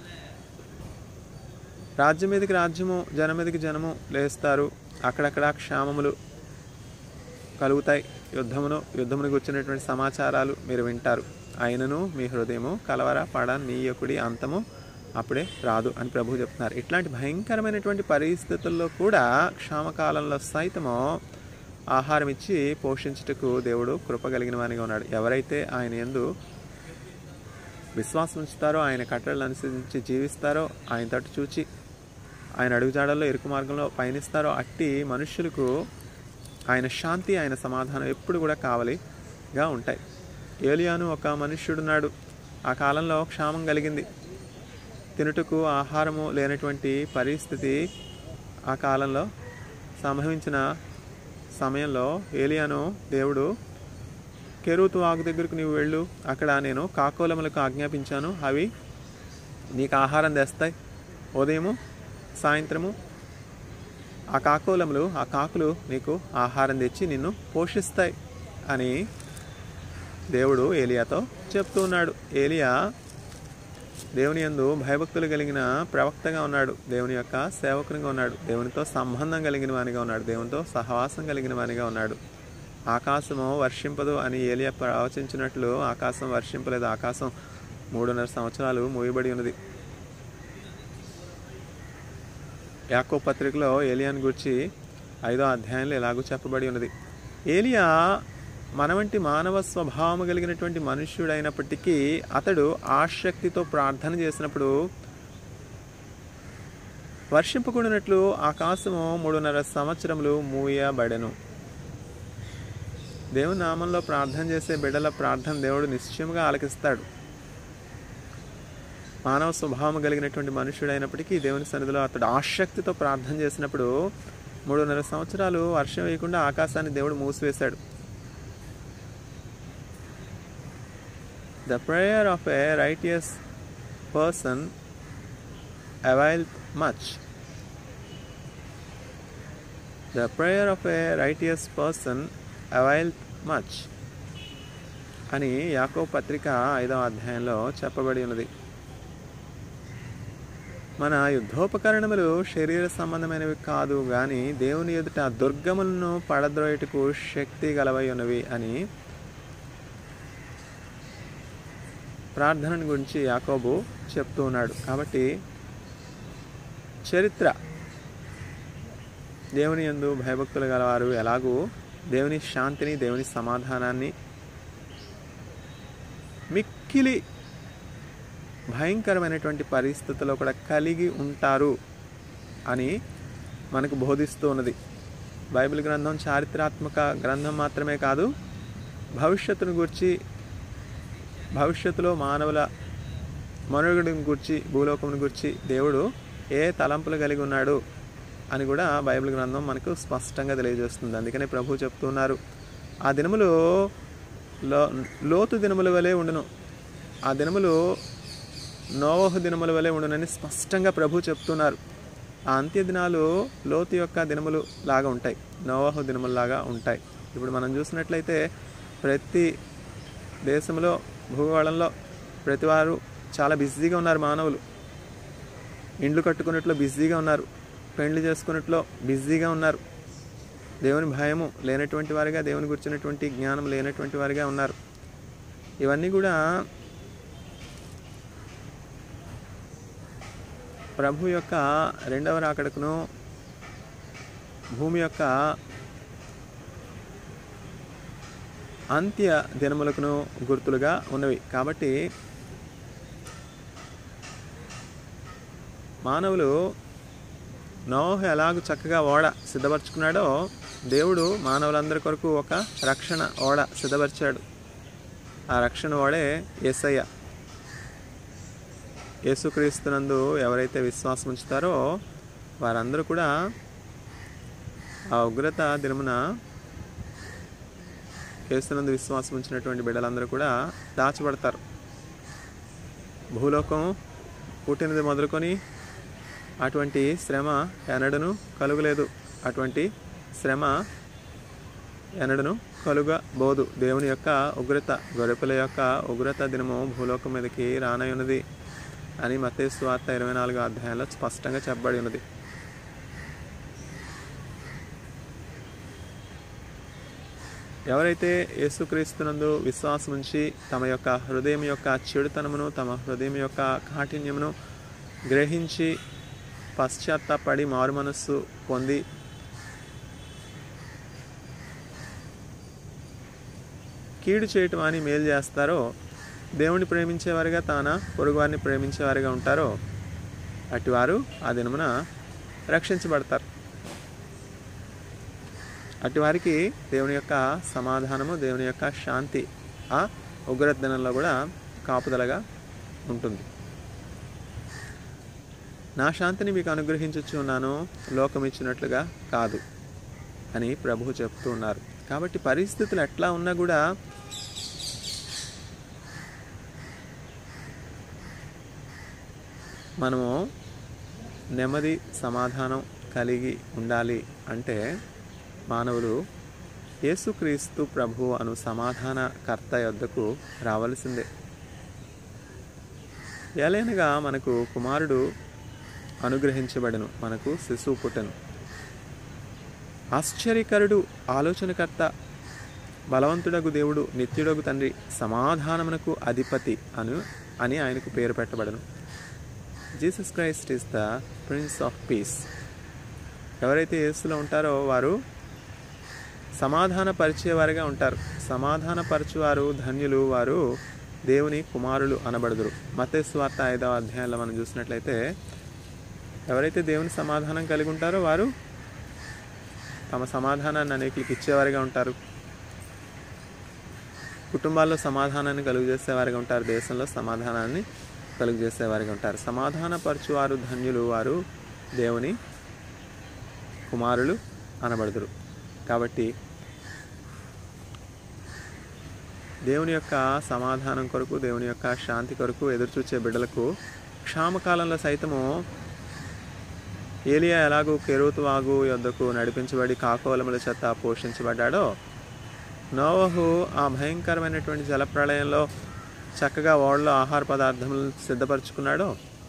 రాజ్యం మీదకి రాజ్యము జనం మీదకి జనము లేస్తారు అక్కడక్కడ క్షామములు కలుగుతాయి యుద్ధమును యుద్ధమును గుర్చినటువంటి సమాచారాలు మీరు వింటారు అయినను మీ హృదయము కలవర పడ నీయకుడి అంతము అప్పుడే రాదు అని ప్రభు చెప్తున్నారు ఇట్లాంటి భయంకరమైనటువంటి పరిస్థితుల్లో కూడా క్షామకాలంలో సైతము ఆహారం ఇచ్చి పోషించుటకు దేవుడు కృప కలిగిన వానిగా ఉన్నాడు ఎవరైతే ఆయన ఎందు విశ్వాసం ఉంచుతారో ఆయన కట్టడలు అనుసరించి జీవిస్తారో ఆయన తట్టు చూచి ఆయన అడుగుజాడల్లో ఇరుకు మార్గంలో పయనిస్తారో అట్టి మనుష్యులకు ఆయన శాంతి ఆయన సమాధానం ఎప్పుడు కూడా కావలిగా ఉంటాయి ఏలియాను ఒక మనుష్యుడున్నాడు ఆ కాలంలో క్షామం కలిగింది తినుటకు ఆహారము లేనటువంటి పరిస్థితి ఆ కాలంలో సంభవించిన సమయంలో ఏలియాను దేవుడు కెరూతు వాగు దగ్గరకు నీవు వెళ్ళు అక్కడ నేను కాకోలములకు ఆజ్ఞాపించాను అవి నీకు ఆహారం తెస్తాయి ఉదయము సాయంత్రము ఆ కాకోలములు ఆ కాకులు నీకు ఆహారం తెచ్చి నిన్ను పోషిస్తాయి అని దేవుడు ఏలియాతో చెప్తూ ఉన్నాడు ఏలియా దేవుని యందు భయభక్తులు కలిగిన ప్రవక్తగా ఉన్నాడు దేవుని యొక్క సేవకునిగా ఉన్నాడు దేవునితో సంబంధం కలిగిన వానిగా ఉన్నాడు దేవునితో సహవాసం కలిగిన వానిగా ఉన్నాడు ఆకాశము వర్షింపదు అని ఏలియా ప్రవచించినట్లు ఆకాశం వర్షింపలేదు ఆకాశం మూడున్నర సంవత్సరాలు మూయబడి ఉన్నది యాకో పత్రికలో ఏలియాని గురించి ఐదో అధ్యాయంలో ఎలాగూ చెప్పబడి ఉన్నది ఏలియా మన వంటి మానవ స్వభావం కలిగినటువంటి మనుష్యుడైనప్పటికీ అతడు ఆసక్తితో ప్రార్థన చేసినప్పుడు వర్షింపకూడినట్లు ఆకాశము మూడున్నర సంవత్సరములు మూయబడెను దేవుని నామంలో ప్రార్థన చేసే బిడ్డల ప్రార్థన దేవుడు నిశ్చయముగా ఆలకిస్తాడు మానవ స్వభావం కలిగినటువంటి మనుష్యుడైనప్పటికీ దేవుని సన్నిధిలో అతడు ఆసక్తితో ప్రార్థన చేసినప్పుడు మూడున్నర సంవత్సరాలు వర్షం వేయకుండా ఆకాశాన్ని దేవుడు మూసివేశాడు the prayer of a righteous person avail much the prayer of a righteous person avail much అని యాకో పత్రిక ఐదవ అధ్యాయంలో చెప్పబడి ఉన్నది మన యుద్ధోపకరణములు శరీర సంబంధమైనవి కాదు కానీ దేవుని ఎదుట దుర్గములను పడద్రోయటకు శక్తి గలవై ఉన్నవి అని ప్రార్థనను గురించి యాకోబు చెప్తూ ఉన్నాడు కాబట్టి చరిత్ర దేవుని యందు భయభక్తులు గలవారు ఎలాగూ దేవుని శాంతిని దేవుని సమాధానాన్ని మిక్కిలి భయంకరమైనటువంటి పరిస్థితుల్లో కూడా కలిగి ఉంటారు అని మనకు బోధిస్తూ ఉన్నది బైబిల్ గ్రంథం చారిత్రాత్మక గ్రంథం మాత్రమే కాదు భవిష్యత్తును గురించి భవిష్యత్తులో మానవుల మనుగడను గురించి భూలోకమును గురించి దేవుడు ఏ తలంపులు కలిగి ఉన్నాడు అని కూడా బైబిల్ గ్రంథం మనకు స్పష్టంగా తెలియజేస్తుంది అందుకనే ప్రభు చెప్తున్నారు ఆ దినములు లో లోతు దినముల వలె ఉండును ఆ దినములు నోవహు దినముల వలె ఉండునని స్పష్టంగా ప్రభు చెప్తున్నారు ఆ అంత్య దినాలు లోతు యొక్క దినములు లాగా ఉంటాయి నోవహు దినములాగా ఉంటాయి ఇప్పుడు మనం చూసినట్లయితే ప్రతి దేశంలో భూగోళంలో ప్రతి వారు చాలా బిజీగా ఉన్నారు మానవులు ఇండ్లు కట్టుకున్నట్లో బిజీగా ఉన్నారు పెండ్లి చేసుకున్నట్లో బిజీగా ఉన్నారు దేవుని భయము లేనటువంటి వారిగా దేవుని గురించినటువంటి జ్ఞానం లేనటువంటి వారిగా ఉన్నారు ఇవన్నీ కూడా ప్రభు యొక్క రెండవ రాకడకును భూమి యొక్క అంత్య దినములకును గుర్తులుగా ఉన్నవి కాబట్టి మానవులు నోహ ఎలాగ చక్కగా ఓడ సిద్ధపరచుకున్నాడో దేవుడు మానవులందరి కొరకు ఒక రక్షణ ఓడ సిద్ధపరిచాడు ఆ రక్షణ ఓడే యేసయ్య యేసుక్రీస్తునందు ఎవరైతే విశ్వాసం ఉంచుతారో వారందరూ కూడా ఆ ఉగ్రత దినమున యేసునందు విశ్వాసం ఉంచినటువంటి బిడ్డలందరూ కూడా దాచబడతారు భూలోకం పుట్టినది మొదలుకొని అటువంటి శ్రమ ఎనడను కలుగలేదు అటువంటి శ్రమ ఎనడను కలుగబోదు దేవుని యొక్క ఉగ్రత గొర్రెపిల యొక్క ఉగ్రత దినము భూలోకం మీదకి రానయ్యున్నది అని మతే స్వార్త ఇరవై నాలుగు అధ్యాయంలో స్పష్టంగా చెప్పబడి ఉన్నది ఎవరైతే యేసుక్రీస్తునందు విశ్వాసం ఉంచి తమ యొక్క హృదయం యొక్క చెడుతనమును తమ హృదయం యొక్క కాఠిన్యమును గ్రహించి పశ్చాత్తాపడి మారు మనస్సు పొంది కీడు చేయటం అని మేలు చేస్తారో దేవుని ప్రేమించేవారుగా తాన పొరుగువారిని ప్రేమించేవారుగా ఉంటారో అటివారు ఆ దినమున రక్షించబడతారు అటివారికి దేవుని యొక్క సమాధానము దేవుని యొక్క శాంతి ఆ ఉగ్రత దినంలో కూడా కాపుదలగా ఉంటుంది నా శాంతిని మీకు అనుగ్రహించుచు ఉన్నాను లోకం ఇచ్చినట్లుగా కాదు అని ప్రభువు చెప్తూ ఉన్నారు కాబట్టి పరిస్థితులు ఎట్లా ఉన్నా కూడా మనము నెమ్మది సమాధానం కలిగి ఉండాలి అంటే మానవులు యేసుక్రీస్తు ప్రభు అను సమాధాన కర్త యొద్దకు రావలసిందే ఎలైనగా మనకు కుమారుడు అనుగ్రహించబడను మనకు శిశువు పుట్టను ఆశ్చర్యకరుడు ఆలోచనకర్త బలవంతుడగు దేవుడు నిత్యుడగు తండ్రి సమాధానమునకు అధిపతి అను అని ఆయనకు పేరు పెట్టబడను Jesus Christ is the prince of peace ఎవరైతే యేసులో ఉంటారో వారు సమాధాన పరిచేవారుగా ఉంటారు సమాధాన పరచువారు ధన్యులు వారు దేవుని కుమారులు అనబడుదురు మతేశ్వార్త ఐదవ అధ్యాయంలో మనం చూసినట్లయితే ఎవరైతే దేవుని సమాధానం కలిగి ఉంటారో వారు తమ సమాధానాన్ని అనేకులకు ఇచ్చేవారుగా ఉంటారు కుటుంబాల్లో సమాధానాన్ని కలుగు చేసేవారుగా ఉంటారు దేశంలో సమాధానాన్ని కలుగు చేసేవారుగా ఉంటారు సమాధాన పరచువారు ధన్యులు వారు దేవుని కుమారులు అనబడుదురు కాబట్టి దేవుని యొక్క సమాధానం కొరకు దేవుని యొక్క శాంతి కొరకు ఎదురుచూచే బిడ్డలకు క్షామకాలంలో సైతము ఏలియా ఎలాగూ కెరూతు వాగు యొద్దకు నడిపించబడి కాకోలముల చేత పోషించబడ్డాడో నోవహు ఆ భయంకరమైనటువంటి జలప్రళయంలో చక్కగా ఓడలో ఆహార పదార్థములు సిద్ధపరచుకున్నాడో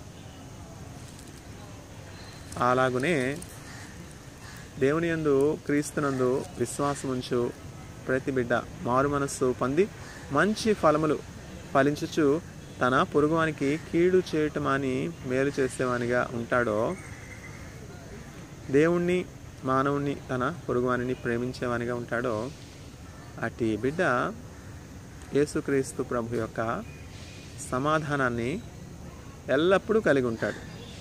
అలాగునే దేవుని యందు క్రీస్తునందు విశ్వాసముంచు ప్రతి బిడ్డ మారు మనస్సు పొంది మంచి ఫలములు ఫలించుచు తన పొరుగువానికి కీడు చేయటమని మేలు చేసేవానిగా ఉంటాడో దేవుణ్ణి మానవుణ్ణి తన పొరుగువానిని ప్రేమించేవానిగా ఉంటాడో అటు బిడ్డ యేసుక్రీస్తు ప్రభు యొక్క సమాధానాన్ని ఎల్లప్పుడూ కలిగి ఉంటాడు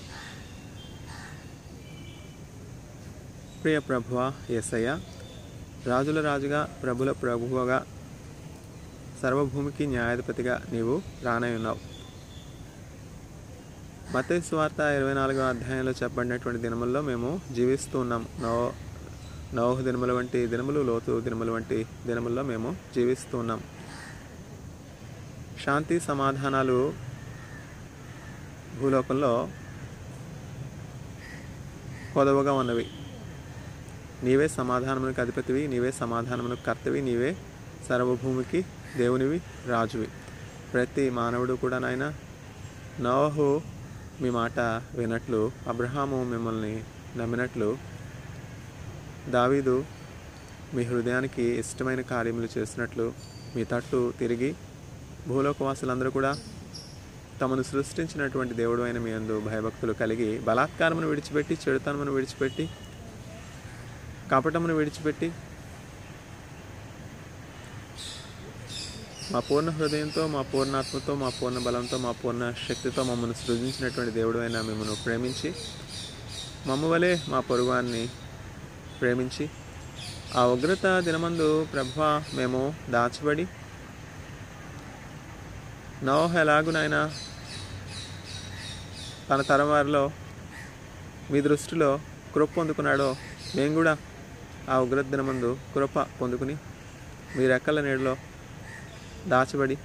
ప్రియ ప్రభువ యేసయ్య రాజుల రాజుగా ప్రభుల ప్రభువుగా సర్వభూమికి న్యాయాధిపతిగా నీవు రానై ఉన్నావు మత స్వార్త ఇరవై నాలుగో అధ్యాయంలో చెప్పబడినటువంటి దినముల్లో మేము జీవిస్తూ ఉన్నాం నవ నవహ దినముల వంటి దినములు లోతు దినముల వంటి దినముల్లో మేము జీవిస్తూ ఉన్నాం శాంతి సమాధానాలు భూలోకంలో కొదవగా ఉన్నవి నీవే సమాధానమునకు అధిపతివి నీవే సమాధానమునకు కర్తవి నీవే సర్వభూమికి దేవునివి రాజువి ప్రతి మానవుడు కూడా నాయన నోహు మీ మాట వినట్లు అబ్రహాము మిమ్మల్ని నమ్మినట్లు దావీదు మీ హృదయానికి ఇష్టమైన కార్యములు చేసినట్లు మీ తట్టు తిరిగి భూలోకవాసులందరూ కూడా తమను సృష్టించినటువంటి దేవుడు అయిన మీ అందు భయభక్తులు కలిగి బలాత్కారమును విడిచిపెట్టి చెడుతనమును విడిచిపెట్టి కపటమును విడిచిపెట్టి మా పూర్ణ హృదయంతో మా పూర్ణాత్మతో మా పూర్ణ బలంతో మా పూర్ణ శక్తితో మమ్మల్ని సృజించినటువంటి దేవుడు అయిన మిమ్మల్ని ప్రేమించి మమ్మ వలె మా పొరుగువాన్ని ప్రేమించి ఆ ఉగ్రత దినమందు ప్రభ మేము దాచబడి నోహ ఎలాగునైనా తన తరం వారిలో మీ దృష్టిలో కృప పొందుకున్నాడో మేము కూడా ఆ ఉగ్రత దినమందు కృప పొందుకుని మీ రెక్కల నీడలో దాచబడి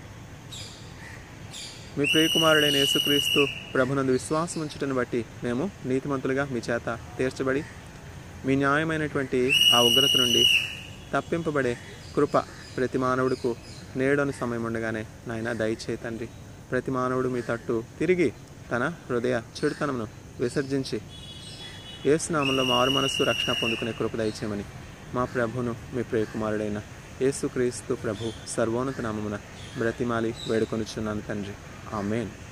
మీ ప్రియకుమారుడైన యేసుక్రీస్తు ప్రభునందు విశ్వాసం ఉంచుటను బట్టి మేము నీతిమంతులుగా మీ చేత తీర్చబడి మీ న్యాయమైనటువంటి ఆ ఉగ్రత నుండి తప్పింపబడే కృప ప్రతి మానవుడుకు నేడని సమయం ఉండగానే నాయన దయచే తండ్రి ప్రతి మానవుడు మీ తట్టు తిరిగి తన హృదయ చెడుతనమును విసర్జించి ఏసునామంలో మారు మనస్సు రక్షణ పొందుకునే కృప దయచేయమని మా ప్రభును మీ ప్రియకుమారుడైన యేసుక్రీస్తు ప్రభు సర్వోన్నత నామమున బ్రతిమాలి వేడుకొనుచున్నాను తండ్రి ఆమెన్